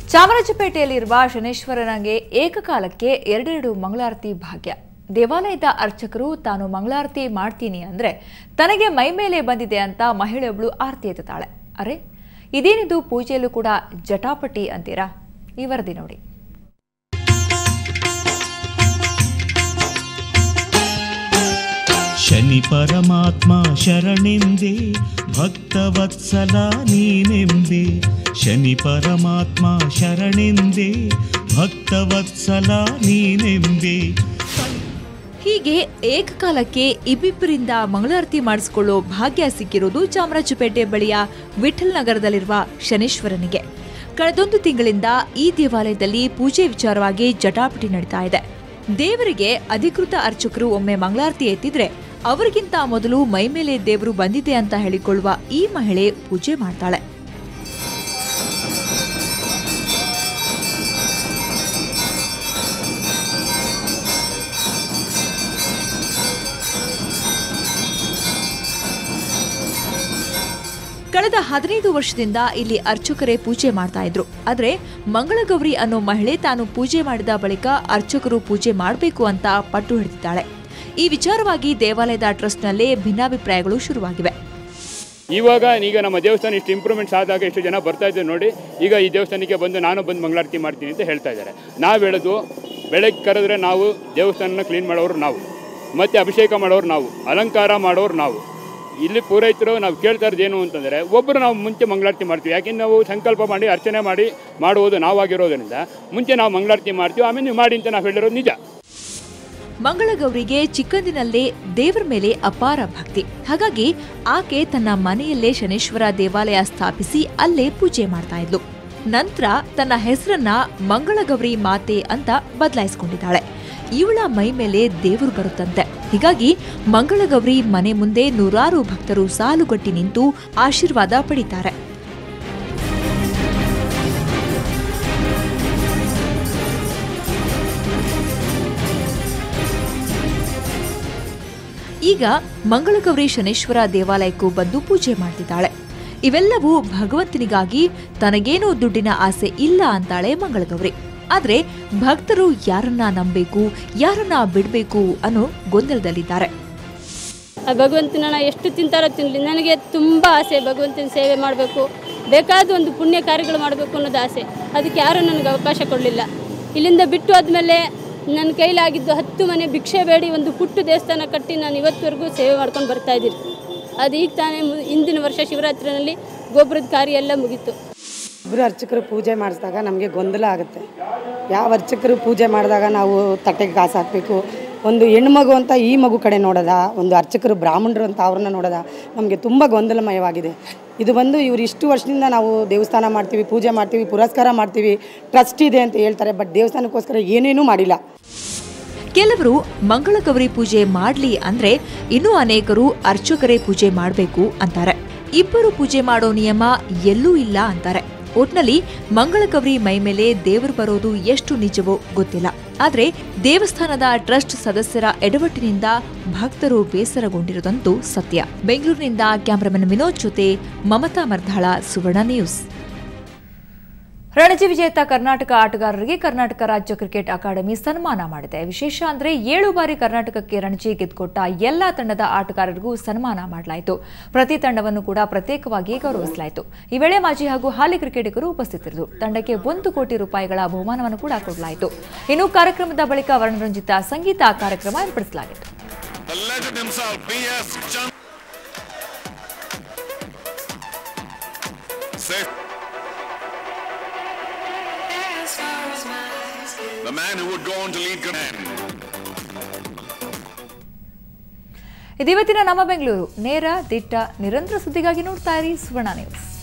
ಚಾಮರಾಜಪೇಟೆಯಲ್ಲಿರುವ ಶನೇಶ್ವರನಿಗೆ ಏಕಕಾಲಕ್ಕೆ ಎರಡೆರಡು ಮಂಗಳಾರತಿ ಭಾಗ್ಯ ದೇವಾಲಯದ ಅರ್ಚಕರು ತಾನು ಮಂಗಳಾರತಿ ಮಾಡ್ತೀನಿ ಅಂದ್ರೆ ತನಗೆ ಮೈಮೇಲೆ ಬಂದಿದೆ ಅಂತ ಮಹಿಳೆಯೊಬ್ಳು ಆರತಿ ಎತ್ತುತ್ತಾಳೆ ಅರೆ ಇದೇನಿದು ಪೂಜೆಯಲ್ಲೂ ಕೂಡ ಜಟಾಪಟಿ ಅಂತೀರಾ ಈ ವರದಿ ನೋಡಿ ಶನಿ ಪರಮಾತ್ಮ ಶರಣೆಂದೆ ಭಕ್ತವತ್ಸಲ ನೀನೆಂದೆ ಶನಿ ಪರಮಾತ್ಮ ಶರಣೆಂದೆ ಭಕ್ತವತ್ಸಲ ನೀನೆಂದೆ ಹೀಗೆ ಏಕಕಾಲಕ್ಕೆ ಇಬ್ಬಿಬ್ಬರಿಂದ ಮಂಗಳಾರತಿ ಮಾಡಿಸಿಕೊಳ್ಳೋ ಭಾಗ್ಯ ಸಿಕ್ಕಿರೋದು ಚಾಮರಾಜಪೇಟೆ ಬಳಿಯ ವಿಠಲ್ ನಗರದಲ್ಲಿರುವ ಶನೇಶ್ವರನಿಗೆ ಕಳೆದೊಂದು ತಿಂಗಳಿಂದ ಈ ದೇವಾಲಯದಲ್ಲಿ ಪೂಜೆ ವಿಚಾರವಾಗಿ ಜಟಾಪಟಿ ನಡೀತಾ ಇದೆ ದೇವರಿಗೆ ಅಧಿಕೃತ ಅರ್ಚಕರು ಒಮ್ಮೆ ಮಂಗಳಾರತಿ ಎತ್ತಿದ್ರೆ ಅವರಿಗಿಂತ ಮೊದಲು ಮೈಮೇಲೆ ದೇವರು ಬಂದಿದೆ ಅಂತ ಹೇಳಿಕೊಳ್ಳುವ ಈ ಮಹಿಳೆ ಪೂಜೆ ಮಾಡ್ತಾಳೆ ಕಳೆದ ಹದಿನೈದು ವರ್ಷದಿಂದ ಇಲ್ಲಿ ಅರ್ಚಕರೇ ಪೂಜೆ ಮಾಡ್ತಾ ಇದ್ರು ಆದ್ರೆ ಮಂಗಳಗೌರಿ ಅನ್ನೋ ಮಹಿಳೆ ತಾನು ಪೂಜೆ ಮಾಡಿದ ಬಳಿಕ ಅರ್ಚಕರು ಪೂಜೆ ಮಾಡಬೇಕು ಅಂತ ಪಟ್ಟು ಹಿಡಿದಿದ್ದಾಳೆ ಈ ವಿಚಾರವಾಗಿ ದೇವಾಲಯದ ಟ್ರಸ್ಟ್ನಲ್ಲೇ ಭಿನ್ನಾಭಿಪ್ರಾಯಗಳು ಶುರುವಾಗಿವೆ ಇವಾಗ ಈಗ ನಮ್ಮ ದೇವಸ್ಥಾನ ಇಷ್ಟು ಇಂಪ್ರೂವ್ಮೆಂಟ್ಸ್ ಆದಾಗ ಎಷ್ಟು ಜನ ಬರ್ತಾ ಇದ್ದಾರೆ ನೋಡಿ ಈಗ ಈ ದೇವಸ್ಥಾನಕ್ಕೆ ಬಂದು ನಾನು ಬಂದು ಮಂಗಳಾರತಿ ಮಾಡ್ತೀನಿ ಅಂತ ಹೇಳ್ತಾ ಇದ್ದಾರೆ ನಾವು ಹೇಳೋದು ಬೆಳಗ್ಗೆ ಕರೆದ್ರೆ ನಾವು ದೇವಸ್ಥಾನನ ಕ್ಲೀನ್ ಮಾಡೋರು ನಾವು ಮತ್ತು ಅಭಿಷೇಕ ಮಾಡೋರು ನಾವು ಅಲಂಕಾರ ಮಾಡೋರು ನಾವು ಇಲ್ಲಿ ಪೂರೈತರು ನಾವು ಕೇಳ್ತಾ ಇರೋದು ಏನು ಅಂತಂದರೆ ಒಬ್ಬರು ನಾವು ಮುಂಚೆ ಮಂಗಳಾರತಿ ಮಾಡ್ತೀವಿ ಯಾಕೆಂದ್ರೆ ನಾವು ಸಂಕಲ್ಪ ಮಾಡಿ ಅರ್ಚನೆ ಮಾಡಿ ಮಾಡುವುದು ನಾವಾಗಿರೋದ್ರಿಂದ ಮುಂಚೆ ನಾವು ಮಂಗಳಾರತಿ ಮಾಡ್ತೀವಿ ಆಮೇಲೆ ನೀವು ಮಾಡಿ ಅಂತ ನಾವು ಹೇಳಿರೋದು ನಿಜ ಮಂಗಳಗೌರಿಗೆ ಚಿಕ್ಕಂದಿನಲ್ಲೇ ದೇವರ ಮೇಲೆ ಅಪಾರ ಭಕ್ತಿ ಹಾಗಾಗಿ ಆಕೆ ತನ್ನ ಮನೆಯಲ್ಲೇ ಶನೇಶ್ವರ ದೇವಾಲಯ ಸ್ಥಾಪಿಸಿ ಅಲ್ಲೇ ಪೂಜೆ ಮಾಡ್ತಾ ಇದ್ಲು ನಂತರ ತನ್ನ ಹೆಸರನ್ನ ಮಂಗಳಗೌರಿ ಮಾತೆ ಅಂತ ಬದಲಾಯಿಸಿಕೊಂಡಿದ್ದಾಳೆ ಇವಳ ಮೈ ಮೇಲೆ ದೇವರು ಬರುತ್ತಂತೆ ಹೀಗಾಗಿ ಮಂಗಳಗೌರಿ ಮನೆ ಮುಂದೆ ನೂರಾರು ಭಕ್ತರು ಸಾಲುಗಟ್ಟಿ ನಿಂತು ಆಶೀರ್ವಾದ ಪಡಿತಾರೆ ಈಗ ಮಂಗಳಗೌರಿ ಶನೇಶ್ವರ ದೇವಾಲಯಕ್ಕೂ ಬಂದು ಪೂಜೆ ಮಾಡ್ತಿದ್ದಾಳೆ ಇವೆಲ್ಲವೂ ಭಗವಂತನಿಗಾಗಿ ತನಗೇನೂ ದುಡ್ಡಿನ ಆಸೆ ಇಲ್ಲ ಅಂತಾಳೆ ಮಂಗಳಗೌರಿ ಆದ್ರೆ ಭಕ್ತರು ಯಾರನ್ನ ನಂಬೇಕು ಯಾರನ್ನ ಬಿಡ್ಬೇಕು ಅನ್ನೋ ಗೊಂದಲದಲ್ಲಿದ್ದಾರೆ ಆ ಭಗವಂತನ ಎಷ್ಟು ತಿಂತಾರೋ ತಿನ್ನಲಿ ನನಗೆ ತುಂಬ ಆಸೆ ಭಗವಂತನ ಸೇವೆ ಮಾಡಬೇಕು ಬೇಕಾದ ಒಂದು ಪುಣ್ಯ ಕಾರ್ಯಗಳು ಮಾಡಬೇಕು ಅನ್ನೋದು ಆಸೆ ಅದಕ್ಕೆ ಯಾರೂ ನನಗೆ ಅವಕಾಶ ಕೊಡಲಿಲ್ಲ ಇಲ್ಲಿಂದ ಬಿಟ್ಟು ಆದಮೇಲೆ ನನ್ನ ಕೈಲಾಗಿದ್ದು ಹತ್ತು ಮನೆ ಭಿಕ್ಷೆ ಬೇಡಿ ಒಂದು ಪುಟ್ಟ ದೇವಸ್ಥಾನ ಕಟ್ಟಿ ನಾನು ಇವತ್ತವರೆಗೂ ಸೇವೆ ಮಾಡ್ಕೊಂಡು ಬರ್ತಾ ಇದ್ದೀನಿ ಅದು ಈಗ ತಾನೇ ಮು- ಹಿಂದಿನ ವರ್ಷ ಶಿವರಾತ್ರಿನಲ್ಲಿ ಗೊಬ್ಬರದ ಕಾರ್ಯ ಎಲ್ಲ ಮುಗೀತು ಇಬ್ಬರು ಅರ್ಚಕರು ಪೂಜೆ ಮಾಡಿಸಿದಾಗ ನಮಗೆ ಗೊಂದಲ ಆಗುತ್ತೆ ಯಾವ ಅರ್ಚಕರು ಪೂಜೆ ಮಾಡಿದಾಗ ನಾವು ತಟ್ಟೆಗೆ ಕಾಸು ಹಾಕಬೇಕು ಒಂದು ಹೆಣ್ಮಗು ಅಂತ ಈ ಮಗು ಕಡೆ ನೋಡೋದ ಒಂದು ಅರ್ಚಕರು ಬ್ರಾಹ್ಮಣರು ಅಂತ ಅವ್ರನ್ನ ನೋಡೋದ ನಮಗೆ ತುಂಬ ಗೊಂದಲಮಯವಾಗಿದೆ ಇದು ಬಂದು ಇವರು ಇಷ್ಟು ವರ್ಷದಿಂದ ನಾವು ದೇವಸ್ಥಾನ ಮಾಡ್ತೀವಿ ಪೂಜೆ ಮಾಡ್ತೀವಿ ಪುರಸ್ಕಾರ ಮಾಡ್ತೀವಿ ಟ್ರಸ್ಟ್ ಇದೆ ಅಂತ ಹೇಳ್ತಾರೆ ಬಟ್ ದೇವಸ್ಥಾನಕ್ಕೋಸ್ಕರ ಏನೇನೂ ಮಾಡಿಲ್ಲ ಕೆಲವರು ಮಂಗಳಗೌರಿ ಪೂಜೆ ಮಾಡ್ಲಿ ಅಂದ್ರೆ ಇನ್ನೂ ಅನೇಕರು ಅರ್ಚಕರೇ ಪೂಜೆ ಮಾಡಬೇಕು ಅಂತಾರೆ ಇಬ್ಬರು ಪೂಜೆ ಮಾಡೋ ನಿಯಮ ಎಲ್ಲೂ ಇಲ್ಲ ಅಂತಾರೆ ಒಟ್ನಲ್ಲಿ ಮಂಗಳಗೌರಿ ಮೈ ಮೇಲೆ ದೇವರು ಬರೋದು ಎಷ್ಟು ನಿಜವೋ ಗೊತ್ತಿಲ್ಲ ಆದ್ರೆ ದೇವಸ್ಥಾನದ ಟ್ರಸ್ಟ್ ಸದಸ್ಯರ ಎಡವಟ್ಟಿನಿಂದ ಭಕ್ತರು ಬೇಸರಗೊಂಡಿರುವುದಂತೂ ಸತ್ಯ ಬೆಂಗಳೂರಿನಿಂದ ಕ್ಯಾಮರಾಮನ್ ವಿನೋದ್ ಜೊತೆ ಮಮತಾ ಮರ್ಧಾಳ ಸುವರ್ಣ ನ್ಯೂಸ್ ರಣಜಿ ವಿಜೇತ ಕರ್ನಾಟಕ ಆಟಗಾರರಿಗೆ ಕರ್ನಾಟಕ ರಾಜ್ಯ ಕ್ರಿಕೆಟ್ ಅಕಾಡೆಮಿ ಸನ್ಮಾನ ಮಾಡಿದೆ ವಿಶೇಷ ಅಂದ್ರೆ ಏಳು ಬಾರಿ ಕರ್ನಾಟಕಕ್ಕೆ ರಣಜಿ ಗೆದ್ದುಕೊಟ್ಟ ಎಲ್ಲಾ ತಂಡದ ಆಟಗಾರರಿಗೂ ಸನ್ಮಾನ ಮಾಡಲಾಯಿತು ಪ್ರತಿ ತಂಡವನ್ನು ಕೂಡ ಪ್ರತ್ಯೇಕವಾಗಿ ಗೌರವಿಸಲಾಯಿತು ಈ ವೇಳೆ ಮಾಜಿ ಹಾಗೂ ಹಾಲಿ ಕ್ರಿಕೆಟಿಗರು ಉಪಸ್ಥಿತರಿದ್ದರು ತಂಡಕ್ಕೆ ಒಂದು ಕೋಟಿ ರೂಪಾಯಿಗಳ ಬಹುಮಾನವನ್ನು ಕೂಡ ಕೊಡಲಾಯಿತು ಇನ್ನು ಕಾರ್ಯಕ್ರಮದ ಬಳಿಕ ವರ್ಣರಂಜಿತ ಸಂಗೀತ ಕಾರ್ಯಕ್ರಮ ಏರ್ಪಡಿಸಲಾಗಿತ್ತು The legend himself, B.S. Chan. Safe. The man who would go on to lead command. ಇದಿವತ್ತಿನ ನಮ್ಮ ಬೆಂಗಳೂರು ನೇರ ದಿಟ್ಟ ನಿರಂತರ ಸುದ್ದಿಗಾಗಿ ನೋಡ್ತಾ ಇರಿ ಸುವರ್ಣ ನ್ಯೂಸ್